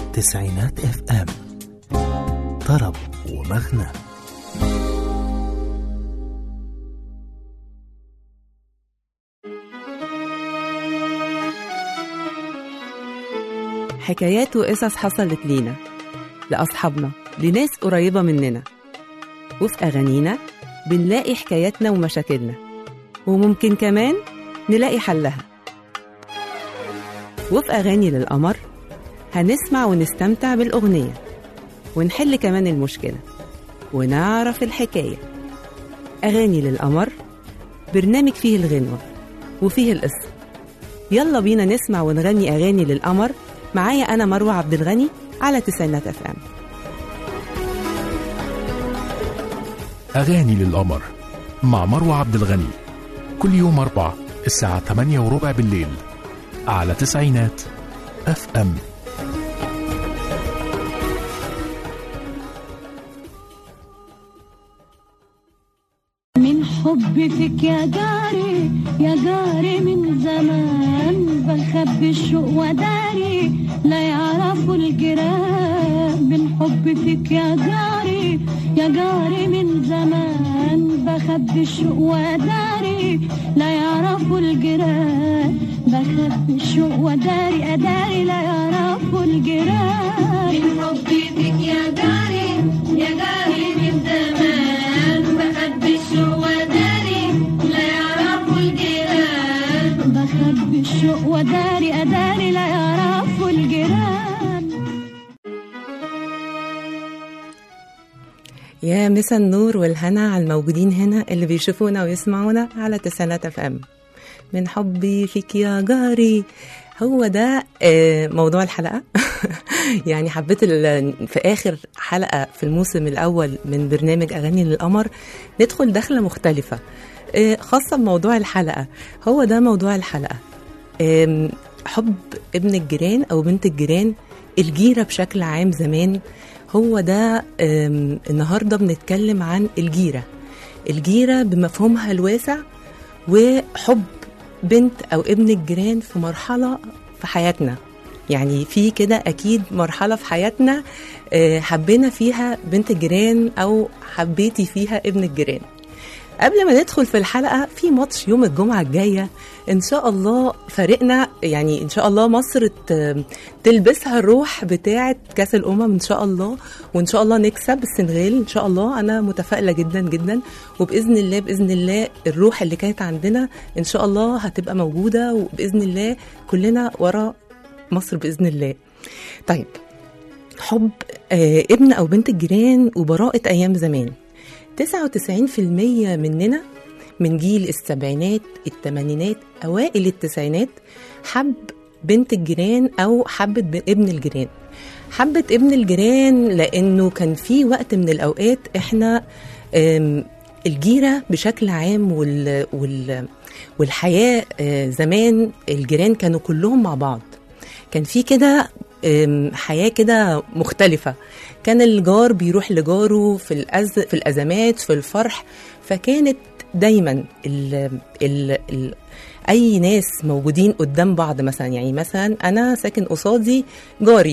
تسعينات اف ام طرب ومغنى حكايات وقصص حصلت لينا لأصحابنا لناس قريبة مننا وفي أغانينا بنلاقي حكاياتنا ومشاكلنا وممكن كمان نلاقي حلها وفي أغاني للقمر هنسمع ونستمتع بالأغنية ونحل كمان المشكلة ونعرف الحكاية أغاني للقمر برنامج فيه الغنوة وفيه القصة يلا بينا نسمع ونغني أغاني للقمر معايا أنا مروة عبد الغني على تسعينات اف ام أغاني للقمر مع مروة عبد الغني كل يوم أربع الساعة 8 وربع بالليل على تسعينات اف ام من حب فيك يا جاري يا جاري من زمان بخبي الشوق وداري لا يعرفوا الجيران من حب فيك يا جاري يا جاري من زمان بخبي الشوق وداري لا يعرفوا الجيران بخبي الشوق وداري أداري لا يعرفوا الجيران من حبي فيك يا جاري يا جاري من زمان بخبي الشوق وداري لا يعرفوا الجيران بخبي الشوق وداري أداري لا يعرفوا الجيران يا مسا النور والهنا على الموجودين هنا اللي بيشوفونا ويسمعونا على تسعينات اف ام من حبي فيك يا جاري هو ده آه، موضوع الحلقة يعني حبيت ال- في آخر حلقة في الموسم الأول من برنامج أغاني للقمر ندخل دخلة مختلفة آه، خاصة بموضوع الحلقة هو ده موضوع الحلقة آم، حب ابن الجيران أو بنت الجيران الجيرة بشكل عام زمان هو ده آم، النهاردة بنتكلم عن الجيرة الجيرة بمفهومها الواسع وحب بنت او ابن الجيران في مرحله في حياتنا يعني في كده اكيد مرحله في حياتنا آه، حبينا فيها بنت الجيران او حبيتي فيها ابن الجيران قبل ما ندخل في الحلقه في ماتش يوم الجمعه الجايه ان شاء الله فريقنا يعني ان شاء الله مصر ت- تلبسها الروح بتاعه كاس الامم ان شاء الله وان شاء الله نكسب السنغال ان شاء الله انا متفائله جدا جدا وباذن الله باذن الله الروح اللي كانت عندنا ان شاء الله هتبقى موجوده وباذن الله كلنا ورا مصر باذن الله طيب حب آه ابن او بنت الجيران وبراءه ايام زمان 99% مننا من جيل السبعينات الثمانينات اوائل التسعينات حب بنت الجيران او حبت ب- ابن الجيران حبت ابن الجيران لانه كان في وقت من الاوقات احنا آم، الجيره بشكل عام وال وال والحياه آه، زمان الجيران كانوا كلهم مع بعض كان في كده آم، حياه كده مختلفه كان الجار بيروح لجاره في الأز... في الازمات في الفرح فكانت دايما ال... ال... ال... اي ناس موجودين قدام بعض مثلا يعني مثلا انا ساكن قصادي جاري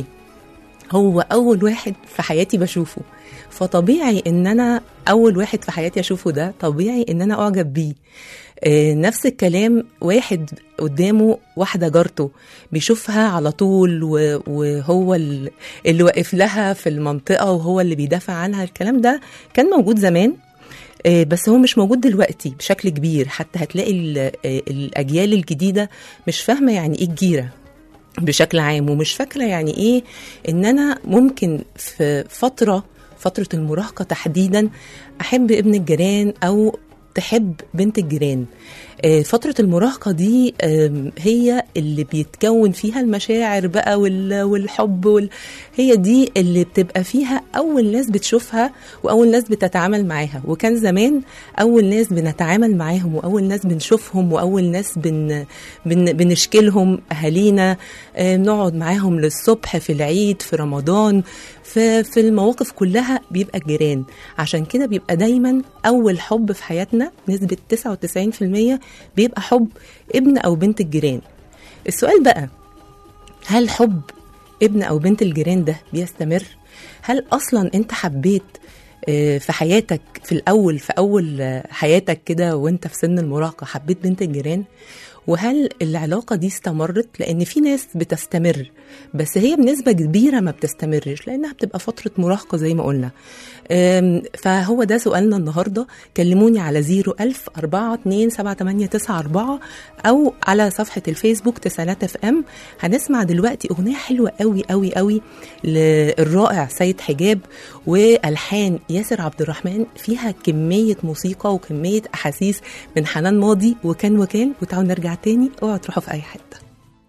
هو اول واحد في حياتي بشوفه فطبيعي ان انا اول واحد في حياتي اشوفه ده طبيعي ان انا اعجب بيه آه، نفس الكلام واحد قدامه واحدة جارته بيشوفها على طول و- وهو ال- اللي واقف لها في المنطقة وهو اللي بيدافع عنها الكلام ده كان موجود زمان آه، بس هو مش موجود دلوقتي بشكل كبير حتى هتلاقي ال- آه، الأجيال الجديدة مش فاهمة يعني إيه الجيرة بشكل عام ومش فاكره يعني ايه ان انا ممكن في فتره فتره المراهقه تحديدا احب ابن الجيران او تحب بنت الجيران آه، فترة المراهقة دي آم، هي اللي بيتكون فيها المشاعر بقى وال- والحب وال... هي دي اللي بتبقى فيها أول ناس بتشوفها وأول ناس بتتعامل معاها وكان زمان أول ناس بنتعامل معاهم وأول ناس بنشوفهم وأول ناس بن... بن... بنشكلهم أهالينا آه، نقعد معاهم للصبح في العيد في رمضان في, في المواقف كلها بيبقى الجيران عشان كده بيبقى دايما أول حب في حياتنا نسبة 99% بيبقى حب ابن أو بنت الجيران السؤال بقى هل حب ابن او بنت الجيران ده بيستمر هل اصلا انت حبيت آه، في حياتك في الاول في اول آه، حياتك كده وانت في سن المراهقه حبيت بنت الجيران وهل العلاقه دي استمرت لان في ناس بتستمر بس هي بنسبه كبيره ما بتستمرش لانها بتبقى فتره مراهقه زي ما قلنا أم، فهو ده سؤالنا النهارده كلموني على 01000 42 7894 او على صفحه الفيسبوك تسالات اف ام هنسمع دلوقتي اغنيه حلوه قوي قوي قوي للرائع سيد حجاب والحان ياسر عبد الرحمن فيها كميه موسيقى وكميه احاسيس من حنان ماضي وكان وكان وتعالوا نرجع تاني اوعوا تروحوا في اي حته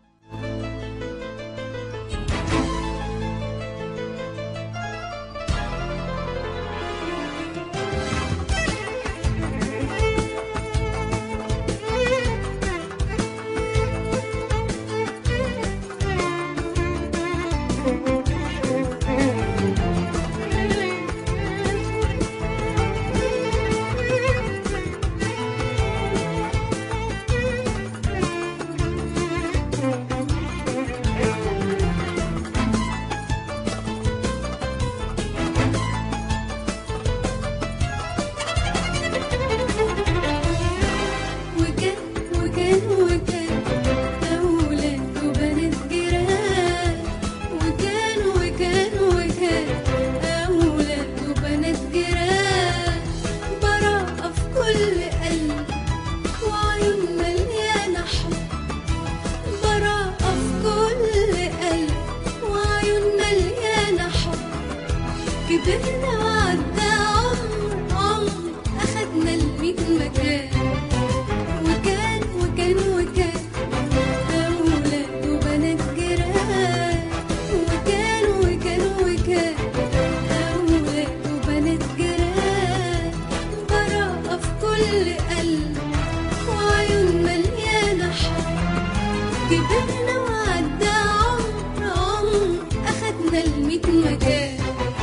وكان وكان وكان أولاد وبنات جيران وكان وكان وكان أولاد وبنات جيران براءة في كل قلب وعيون مليانة حب براءة في كل قلب وعيون مليانة حب كبرنا وعدى عمر عمر أخدنا الميت مكان وكان وكان وكان أولاد وبنات جيران وكان وكان وكان أولاد وبنات جيران براءة في كل قلب وعيون مليانة حب كبرنا وعدى عمر عمر أخدنا الميت مكان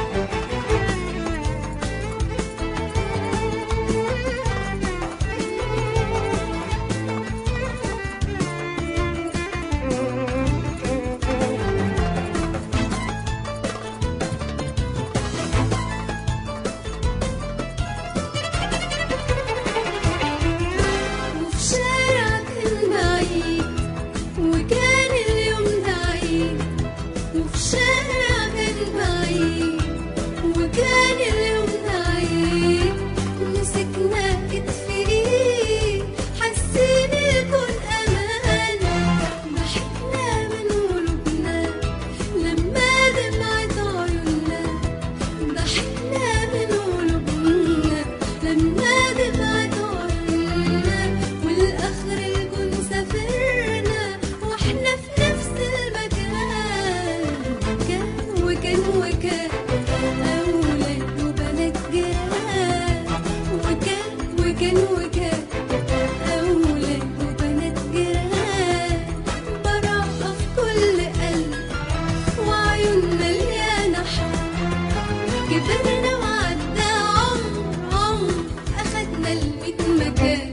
وفي شارع كان بعيد وكان اليوم ده عيد وفي شارع كان بعيد وكان اليوم ده عيد مسكنا ايد في ايد حاسين الكون امان ضحكنا من قلوبنا لما دمعت عيوننا ضحكنا من قلوبنا لما دمعت عيوننا والاخر الكون سافرنا واحنا في نفس المكان كان وكان وكان اولاد وبنات جيران وكان وكان وكان اولاد وبنات جيران براءة في كل قلب وعيون مليانة حب كبرنا وعدى عمر عمر أخدنا الميت مكان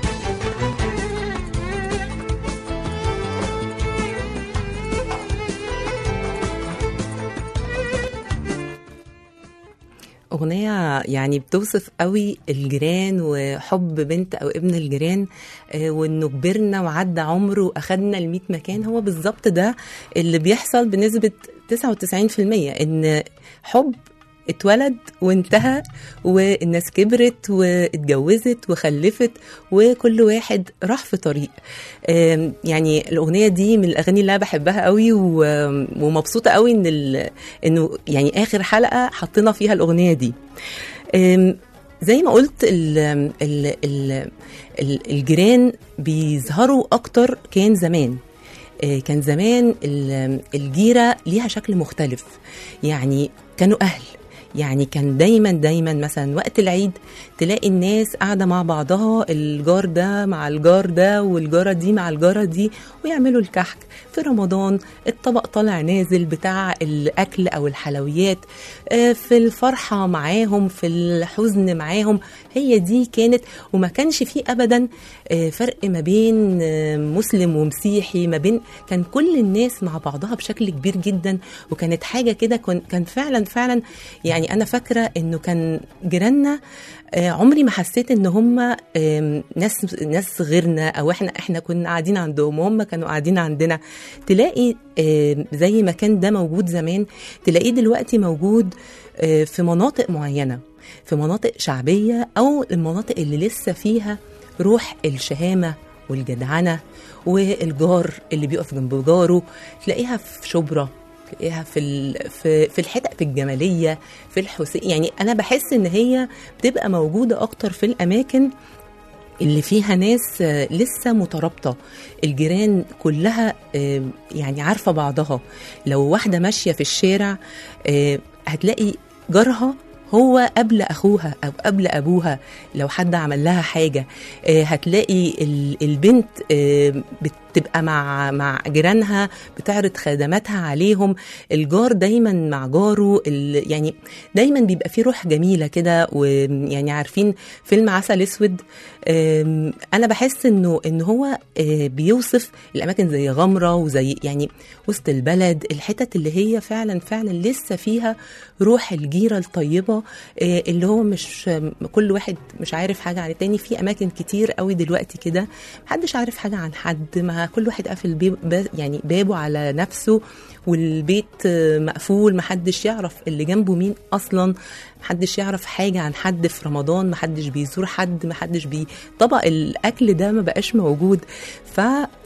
أغنية يعني بتوصف قوي الجيران وحب بنت أو ابن الجيران آه، وإنه كبرنا وعدى عمره وأخدنا الميت مكان هو بالظبط ده اللي بيحصل بنسبة 99% إن حب اتولد وانتهى والناس كبرت واتجوزت وخلفت وكل واحد راح في طريق آم، يعني الأغنية دي من الأغاني اللي أنا بحبها قوي و- ومبسوطة قوي إن ال- إنه يعني آخر حلقة حطينا فيها الأغنية دي آم، زي ما قلت ال ال ال ال الجيران بيظهروا أكتر كان زمان آه، كان زمان ال- الجيرة ليها شكل مختلف يعني كانوا أهل يعني كان دايما دايما مثلا وقت العيد تلاقي الناس قاعده مع بعضها الجار ده مع الجار ده والجاره دي مع الجاره دي ويعملوا الكحك في رمضان الطبق طالع نازل بتاع الاكل او الحلويات آه، في الفرحه معاهم في الحزن معاهم هي دي كانت وما كانش فيه ابدا آه، فرق ما بين آه، مسلم ومسيحي ما بين كان كل الناس مع بعضها بشكل كبير جدا وكانت حاجه كده كان كان فعلا فعلا يعني انا فاكره انه كان جيراننا آه، عمري ما حسيت ان هم آم، ناس ناس غيرنا او احنا احنا كنا قاعدين عندهم وهم كانوا قاعدين عندنا تلاقي آم، زي ما كان ده موجود زمان تلاقيه دلوقتي موجود آه، في مناطق معينه في مناطق شعبيه او المناطق اللي لسه فيها روح الشهامه والجدعنه والجار اللي بيقف جنب جاره تلاقيها في شبرا تلاقيها في ال- في في الحتت الجماليه في الحسين يعني انا بحس ان هي بتبقى موجوده اكتر في الاماكن اللي فيها ناس آه، لسه مترابطه الجيران كلها آه، يعني عارفه بعضها لو واحده ماشيه في الشارع آه، هتلاقي جارها هو قبل اخوها او قبل ابوها لو حد عمل لها حاجه آه، هتلاقي ال- البنت آه، بتبقى مع مع جيرانها بتعرض خدماتها عليهم الجار دايما مع جاره ال- يعني دايما بيبقى فيه روح جميله كده ويعني عارفين فيلم عسل اسود آم، انا بحس انه ان هو آه، بيوصف الاماكن زي غمره وزي يعني وسط البلد الحتت اللي هي فعلا فعلا لسه فيها روح الجيره الطيبه آه، اللي هو مش كل واحد مش عارف حاجه عن التاني في اماكن كتير قوي دلوقتي كده محدش عارف حاجه عن حد ما كل واحد قافل بيب با- يعني بابه على نفسه والبيت آه، مقفول محدش يعرف اللي جنبه مين اصلا محدش يعرف حاجه عن حد في رمضان محدش بيزور حد محدش بي طبق الاكل ده ما بقاش موجود ف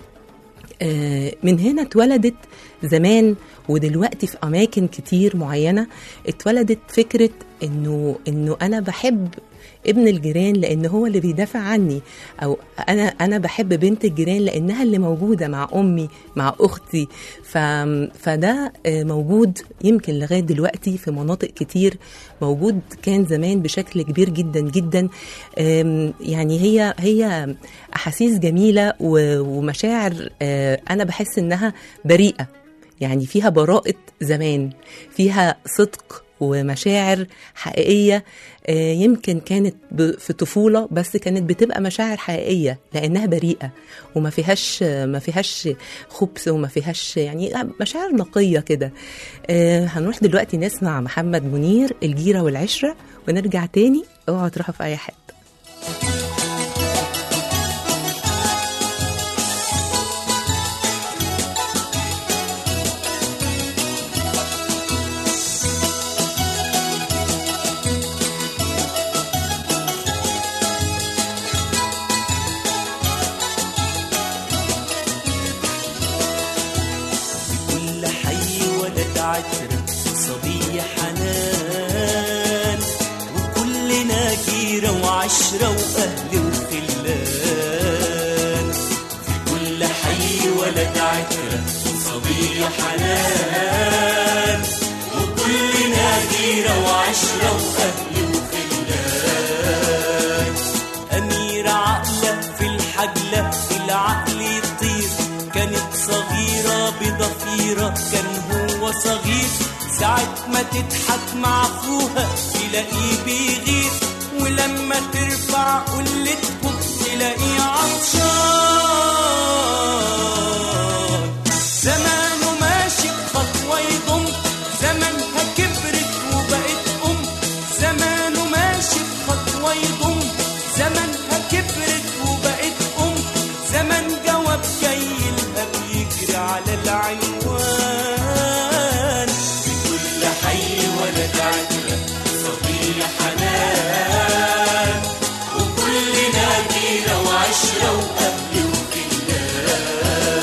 آه، من هنا اتولدت زمان ودلوقتي في اماكن كتير معينه اتولدت فكره انه انه انا بحب ابن الجيران لان هو اللي بيدافع عني او انا انا بحب بنت الجيران لانها اللي موجوده مع امي مع اختي ف فده آه، موجود يمكن لغايه دلوقتي في مناطق كتير موجود كان زمان بشكل كبير جدا جدا آم، يعني هي هي احاسيس جميله و- ومشاعر آه، انا بحس انها بريئه يعني فيها براءة زمان فيها صدق ومشاعر حقيقية آه، يمكن كانت ب- في طفولة بس كانت بتبقى مشاعر حقيقية لأنها بريئة وما فيهاش ما فيهاش خبث وما فيهاش يعني مشاعر نقية كده آه، هنروح دلوقتي نسمع محمد منير الجيرة والعشرة ونرجع تاني اوعوا تروحوا في أي حتة كل حي ولد عترة صبية حنان وكلنا جيرة وعشرة وأهل وخلان في كل حي ولد عترة صبية حنان وكلنا جيرة وعشرة وأهل وخلان أميرة عقلة في الحجلة العقل يطير كانت صغيرة بضفيرة كان هو صغير ساعة ما تضحك مع أخوها تلاقيه بيغير ولما ترفع قلتهم تلاقيه عطشان زمانه ماشي بخطوة يضم زمانها كبرت وبقت أم زمانه ماشي بخطوة يضم زمانها كبرت وبقت أم زمن جواب جاي لها بيجري على العنوان في كل حي ولد عترة صبية حنان وكلنا جيرة وعشرة وأهل وخلان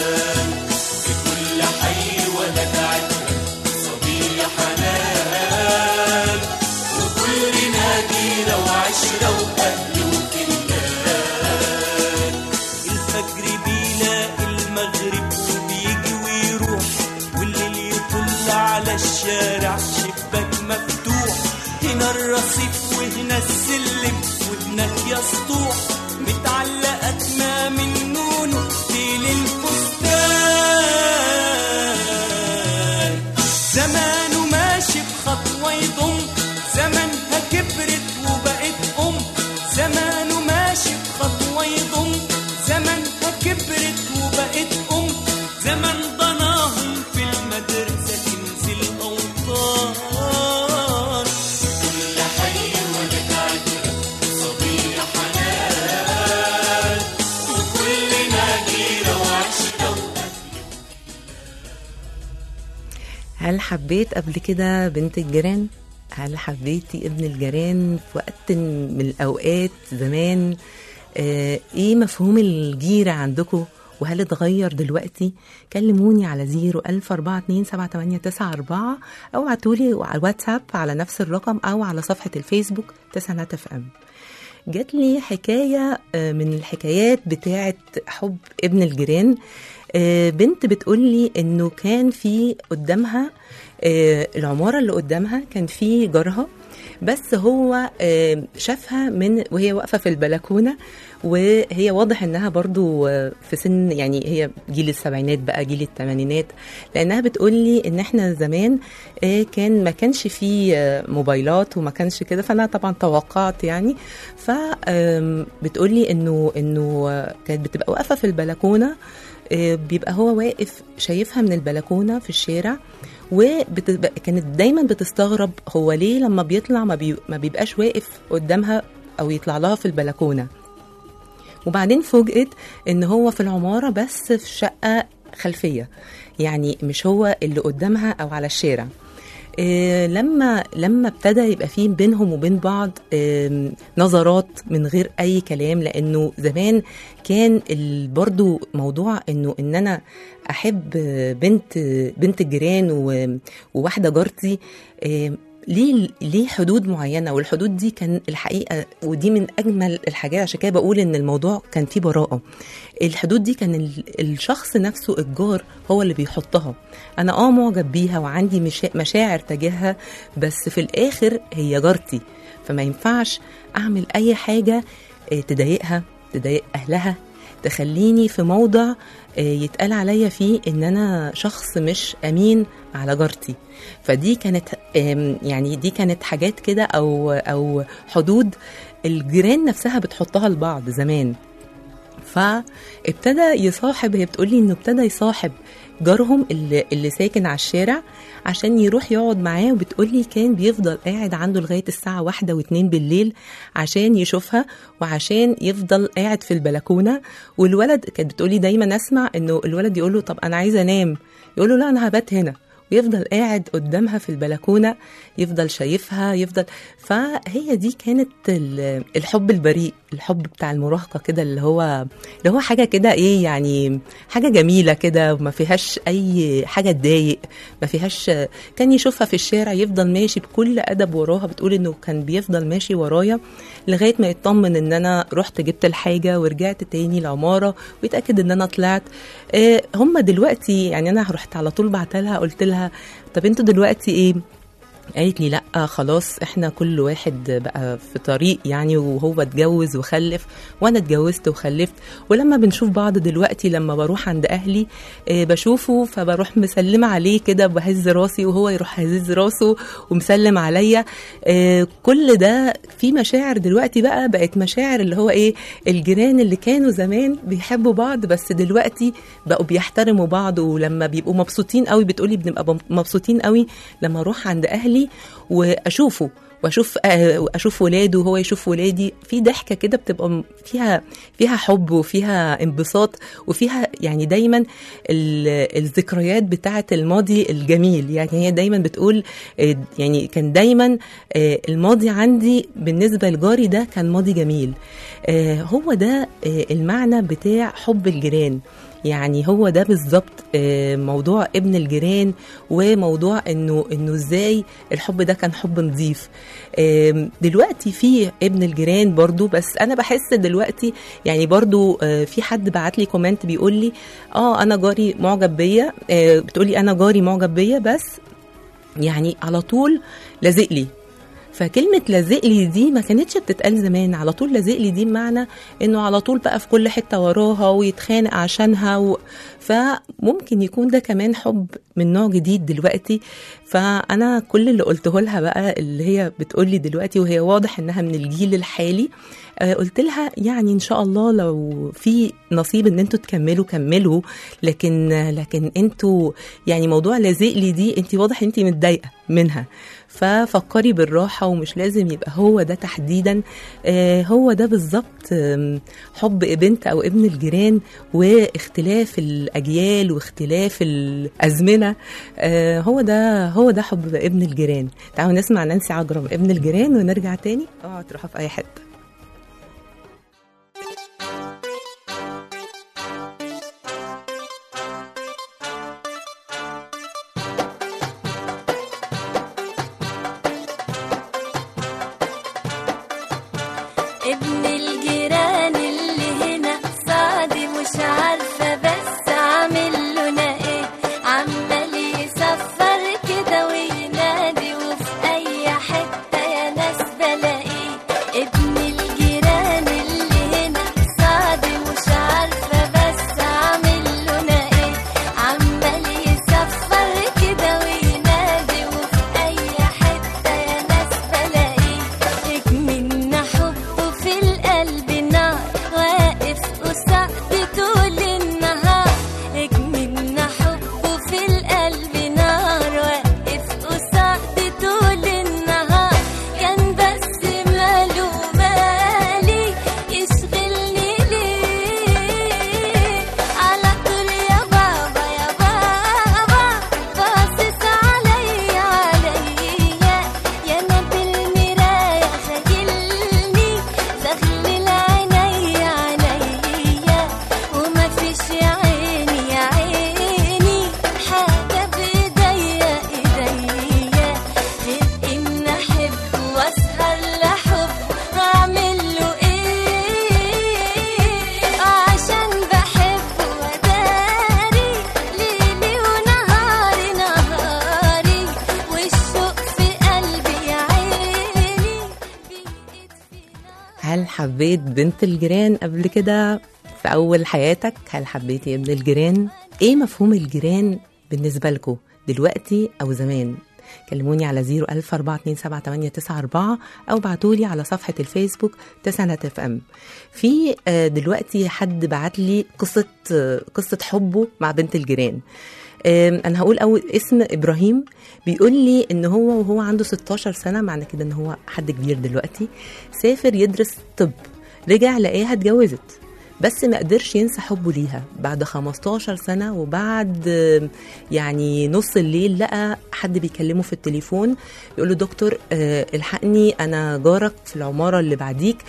يا سطوح متعلقة كمام النون ديل الفستان زمانه ماشي بخطوة يضم زمنها كبرت وبقت أم زمانه ماشي بخطوة يضم زمنها كبرت وبقت أم زمن ضناهم في المدرسة كنز الأوطان كل حي ولد عبرة صبية حنان وكلنا جيرة وعشرة هل حبيت قبل كده بنت الجيران؟ هل حبيتي ابن الجيران في وقت من الأوقات زمان؟ آه إيه مفهوم الجيرة عندكم؟ وهل اتغير دلوقتي؟ كلموني على زيرو ألف أربعة اتنين سبعة تمانية تسعة أربعة أو ابعتولي على الواتساب على نفس الرقم أو على صفحة الفيسبوك تسعة اف ام جات لي حكاية آه، من الحكايات بتاعة حب ابن الجيران آه، بنت بتقول لي انه كان في قدامها آه، العمارة اللي قدامها كان في جارها بس هو آه، شافها من وهي واقفة في البلكونة وهي واضح انها برضو آه، في سن يعني هي جيل السبعينات بقى جيل الثمانينات لانها بتقول لي ان احنا زمان آه، كان ما كانش فيه آه، موبايلات وما كانش كده فانا طبعا توقعت يعني فبتقول لي انه انه آه، كانت بتبقى واقفه في البلكونه آه، بيبقى هو واقف شايفها من البلكونه في الشارع وكانت دايما بتستغرب هو ليه لما بيطلع ما, بي ما بيبقاش واقف قدامها او يطلع لها في البلكونه وبعدين فوجئت ان هو في العماره بس في شقه خلفيه يعني مش هو اللي قدامها او على الشارع إيه لما لما ابتدى يبقى فيه بينهم وبين بعض إيه نظرات من غير اي كلام لانه زمان كان ال- برضو موضوع انه ان انا احب بنت بنت الجيران و- وواحده جارتي إيه ليه ليه حدود معينه والحدود دي كان الحقيقه ودي من اجمل الحاجات عشان كده بقول ان الموضوع كان فيه براءه الحدود دي كان ال- الشخص نفسه الجار هو اللي بيحطها انا اه معجب بيها وعندي مشا- مشاعر تجاهها بس في الاخر هي جارتي فما ينفعش اعمل اي حاجه آه، تضايقها تضايق اهلها تخليني في موضع آه، يتقال عليا فيه ان انا شخص مش امين على جارتي فدي كانت آم، يعني دي كانت حاجات كده او او حدود الجيران نفسها بتحطها لبعض زمان فابتدى يصاحب هي بتقولي انه ابتدى يصاحب جارهم اللي, اللي ساكن على الشارع عشان يروح يقعد معاه وبتقولي كان بيفضل قاعد عنده لغاية الساعة واحدة واتنين بالليل عشان يشوفها وعشان يفضل قاعد في البلكونة والولد كانت بتقولي دايما اسمع انه الولد يقول له طب انا عايزة انام يقول له لا انا هبات هنا ويفضل قاعد قدامها في البلكونة يفضل شايفها يفضل فهي دي كانت ال- الحب البريء الحب بتاع المراهقة كده اللي هو اللي هو حاجة كده ايه يعني حاجة جميلة كده وما فيهاش أي حاجة تضايق ما فيهاش كان يشوفها في الشارع يفضل ماشي بكل أدب وراها بتقول إنه كان بيفضل ماشي ورايا لغاية ما يطمن إن أنا رحت جبت الحاجة ورجعت تاني العمارة ويتأكد إن أنا طلعت آه، هم دلوقتي يعني أنا رحت على طول بعتلها قلت لها طب انتوا دلوقتي ايه قالت لي لا خلاص احنا كل واحد بقى في طريق يعني وهو اتجوز وخلف وانا اتجوزت وخلفت ولما بنشوف بعض دلوقتي لما بروح عند اهلي اه بشوفه فبروح مسلمه عليه كده بهز راسي وهو يروح هز راسه ومسلم عليا اه كل ده في مشاعر دلوقتي بقى بقت مشاعر اللي هو ايه الجيران اللي كانوا زمان بيحبوا بعض بس دلوقتي بقوا بيحترموا بعض ولما بيبقوا مبسوطين قوي بتقولي بنبقى مبسوطين قوي لما اروح عند اهلي واشوفه واشوف آه، اشوف ولاده وهو يشوف ولادي في ضحكه كده بتبقى م- فيها فيها حب وفيها انبساط وفيها يعني دايما ال- الذكريات بتاعه الماضي الجميل يعني هي دايما بتقول آه، يعني كان دايما آه، الماضي عندي بالنسبه لجاري ده كان ماضي جميل آه، هو ده آه، المعنى بتاع حب الجيران يعني هو ده بالظبط آه، موضوع ابن الجيران وموضوع انه انه ازاي الحب ده كان حب نظيف آم، دلوقتي في ابن الجيران برضو بس انا بحس دلوقتي يعني برضو آه، في حد بعت لي كومنت بيقول لي اه انا جاري معجب بيا آه، بتقولي انا جاري معجب بيا بس يعني على طول لازق لي فكلمة لازق لي دي ما كانتش بتتقال زمان على طول لازق لي دي بمعنى انه على طول بقى في كل حتة وراها ويتخانق عشانها و... فممكن يكون ده كمان حب من نوع جديد دلوقتي فانا كل اللي قلته لها بقى اللي هي بتقول لي دلوقتي وهي واضح انها من الجيل الحالي آه، قلت لها يعني ان شاء الله لو في نصيب ان انتوا تكملوا كملوا لكن لكن انتوا يعني موضوع لازق لي دي انت واضح انت متضايقه منها ففكري بالراحه ومش لازم يبقى هو ده تحديدا آه، هو ده بالظبط آم، حب بنت او ابن الجيران واختلاف الاجيال واختلاف الازمنه آه، هو ده هو ده حب ابن الجيران تعالوا نسمع نانسي عجرم ابن الجيران ونرجع تاني اوعوا تروحوا في اي حته ابن الجيران اللي هنا صعدي مش عارفة بس عامل لنا ايه عمال يصفر كده وينادي وفي اي حتة يا ناس بلاقيه ابن الجيران اللي هنا صعدي مش عارفة بس عامل لنا ايه عمال يصفر كده وينادي وفي اي حتة يا ناس بلاقيه اكملنا حبه في القلب نار واقف قصادي طول النهار اكملنا حبه في القلب نار واقف قصادي طول النهار كان بس ماله مالي يشغلني ليه على طول يا بابا يا بابا باصص عليا عليا يا انا بالمراية خجلني زغلل عينيا عينيا وما فيش يا عيني يا عيني حاجة بايديا ايديا غير ان احب واسهر لحب اعمل له ايه عشان بحبه وداري ليلي ونهاري نهاري والشوق في قلبي يا عيني بيقيد في نار هل حبيت بنت الجيران قبل كده في أول حياتك؟ هل حبيتي ابن الجيران؟ إيه مفهوم الجيران بالنسبة لكم دلوقتي أو زمان؟ كلموني على 014278994 أو بعتولي على صفحة الفيسبوك تسعة اف ام في آه، دلوقتي حد بعت لي قصة آه، قصة حبه مع بنت الجيران آم، انا هقول اول اسم ابراهيم بيقول لي ان هو وهو عنده 16 سنه معنى كده ان هو حد كبير دلوقتي سافر يدرس طب رجع لقاها اتجوزت بس ما قدرش ينسى حبه ليها بعد 15 سنة وبعد آم، يعني نص الليل لقى حد بيكلمه في التليفون يقول له دكتور آه، الحقني أنا جارك في العمارة اللي بعديك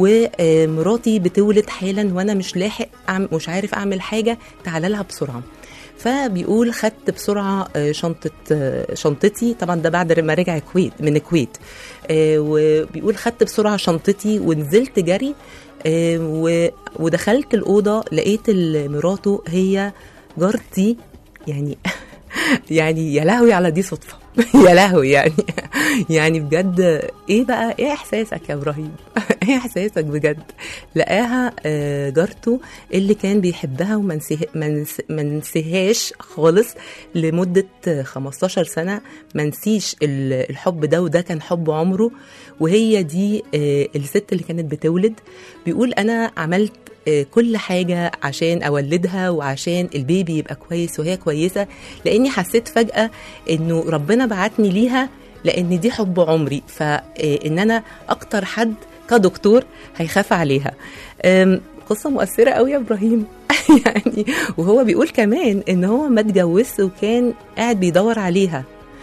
ومراتي بتولد حالا وأنا مش لاحق أعم- مش عارف أعمل حاجة تعالى لها بسرعة فبيقول خدت بسرعه آه، شنطه آه، شنطتي طبعا ده بعد ما رجع الكويت من الكويت آه، وبيقول خدت بسرعه شنطتي ونزلت جري آه، و- ودخلت الاوضه لقيت ال- مراته هي جارتي يعني يعني يا لهوي على دي صدفه يا لهوي يعني يعني بجد ايه بقى ايه احساسك يا ابراهيم ايه احساسك بجد لقاها آه، جارته اللي كان بيحبها وما نسيه- ما نس- ما نسيهاش خالص لمده آه، 15 سنه ما نسيش ال- الحب ده وده كان حب عمره وهي دي آه، الست اللي كانت بتولد بيقول انا عملت آه، كل حاجة عشان أولدها وعشان البيبي يبقى كويس وهي كويسة لأني حسيت فجأة إنه ربنا بعتني ليها لأن دي حب عمري فإن أنا أكتر حد كدكتور هيخاف عليها أم، قصة مؤثرة قوي يا إبراهيم يعني وهو بيقول كمان إن هو ما اتجوزش وكان قاعد بيدور عليها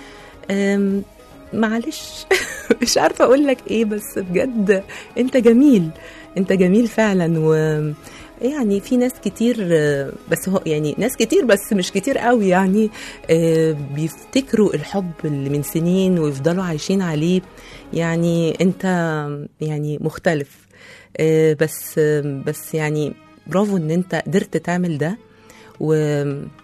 أم، معلش مش عارفه اقول لك ايه بس بجد انت جميل انت جميل فعلا و يعني في ناس كتير آه، بس هو يعني ناس كتير بس مش كتير قوي يعني آه، بيفتكروا الحب اللي من سنين ويفضلوا عايشين عليه يعني انت يعني مختلف آه، بس آه، بس يعني برافو ان انت قدرت تعمل ده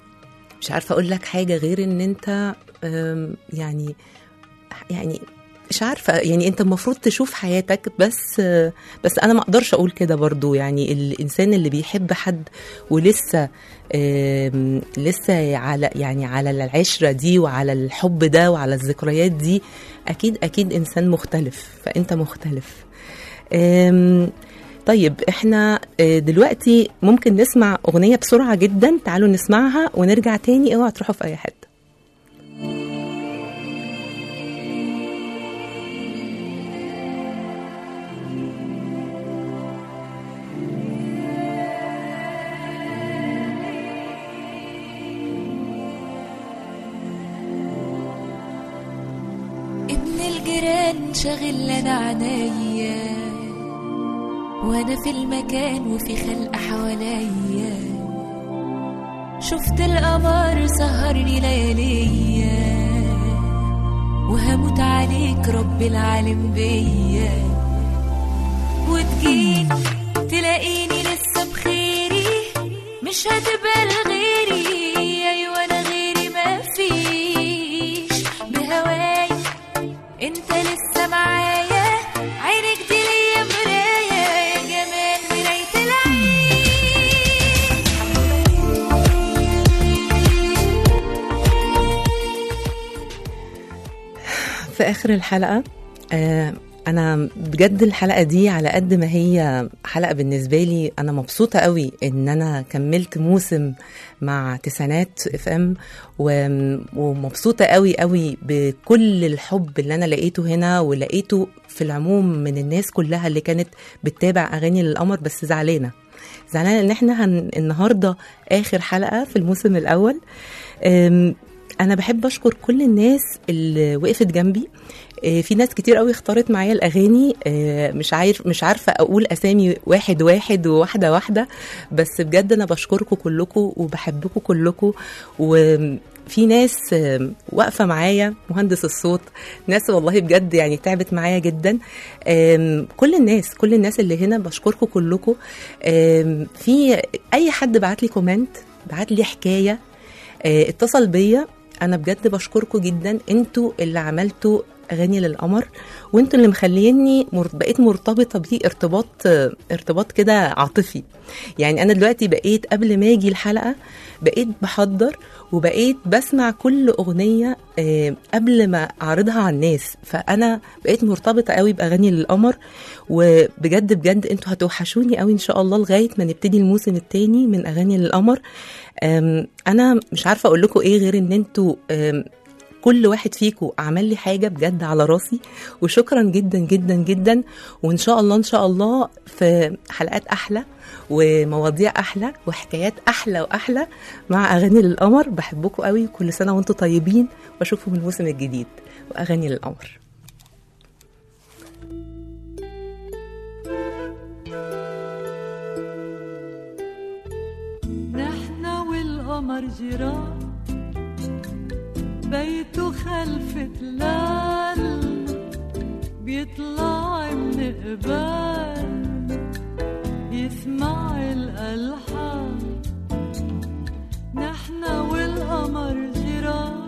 ومش عارفه اقول لك حاجه غير ان انت آم، يعني يعني مش عارفه يعني انت المفروض تشوف حياتك بس بس انا ما اقدرش اقول كده برضو يعني الانسان اللي بيحب حد ولسه آم، لسه على يعني على العشره دي وعلى الحب ده وعلى الذكريات دي اكيد اكيد انسان مختلف فانت مختلف آم، طيب احنا آه، دلوقتي ممكن نسمع اغنيه بسرعه جدا تعالوا نسمعها ونرجع تاني اوعى تروحوا في اي حته ابن الجيران شاغل لنا عنايا وانا في المكان وفي خلق حواليا شفت القمر سهرني لياليا وهموت عليك رب العالم بيا وتجيني تلاقيني لسه بخيري مش هتبقى لغيري ايوه انا غيري ما فيش بهواي انت لسه معايا عينك دي ليا مراية يا جمال مراية العين في اخر الحلقه آه انا بجد الحلقه دي على قد ما هي حلقه بالنسبه لي انا مبسوطه قوي ان انا كملت موسم مع تسعينات اف ام ومبسوطه قوي قوي بكل الحب اللي انا لقيته هنا ولقيته في العموم من الناس كلها اللي كانت بتتابع اغاني للقمر بس زعلانه زعلانه ان احنا هن... النهارده اخر حلقه في الموسم الاول أم، انا بحب اشكر كل الناس اللي وقفت جنبي آه، في ناس كتير قوي اختارت معايا الاغاني آه، مش عارف مش عارفه اقول اسامي واحد واحد وواحده واحده بس بجد انا بشكركم كلكم وبحبكم كلكم وفي ناس آه، واقفه معايا مهندس الصوت ناس والله بجد يعني تعبت معايا جدا آم، كل الناس كل الناس اللي هنا بشكركم كلكم آم، في اي حد بعت لي كومنت بعت لي حكايه آه، اتصل بيا انا بجد بشكركم جدا انتوا اللي عملتوا اغاني للقمر وانتوا اللي مخليني مر... بقيت مرتبطه بيه ارتباط آه، ارتباط كده عاطفي يعني انا دلوقتي بقيت قبل ما اجي الحلقه بقيت بحضر وبقيت بسمع كل اغنيه آه، قبل ما اعرضها على الناس فانا بقيت مرتبطه قوي باغاني للقمر وبجد بجد انتوا هتوحشوني قوي ان شاء الله لغايه ما نبتدي الموسم الثاني من اغاني للقمر أم، انا مش عارفه اقول لكم ايه غير ان انتوا أم، كل واحد فيكم عمل لي حاجه بجد على راسي وشكرا جدا جدا جدا وان شاء الله ان شاء الله في حلقات احلى ومواضيع احلى وحكايات احلى واحلى مع اغاني للقمر بحبكم قوي كل سنه وانتم طيبين واشوفكم الموسم الجديد واغاني للقمر نحنا والقمر جيران بيته خلف تلال بيطلع من قبال يسمع الألحان نحنا والقمر جيران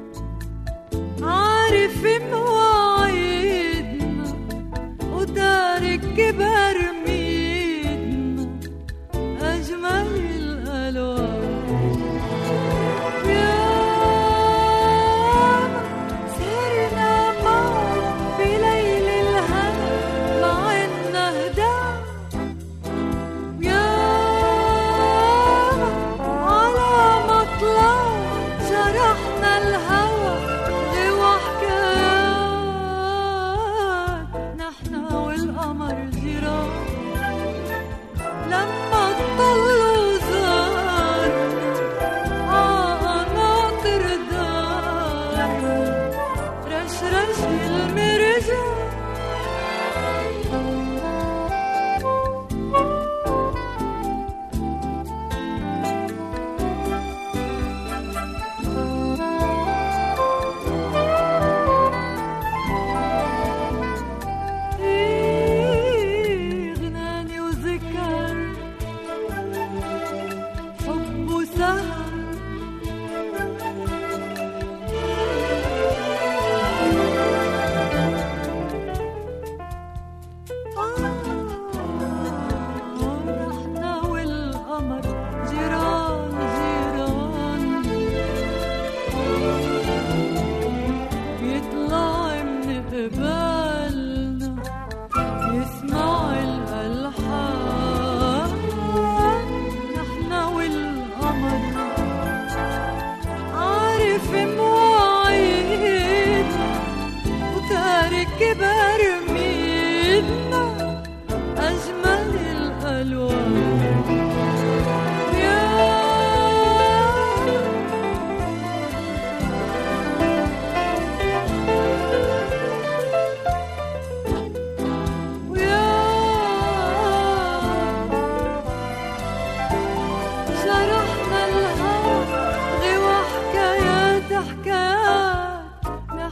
عارف مواعيدنا وتارك برميدنا أجمل الألوان ياما سهرنا معه بليل الهنا مع النهدان ياما على مطلع شرحنا الهوى غوى حكايات نحنا والقمر جيران لما تطلوا زار قناطر دار رش رش المرجان غناني وذكر حب وسهر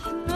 احنا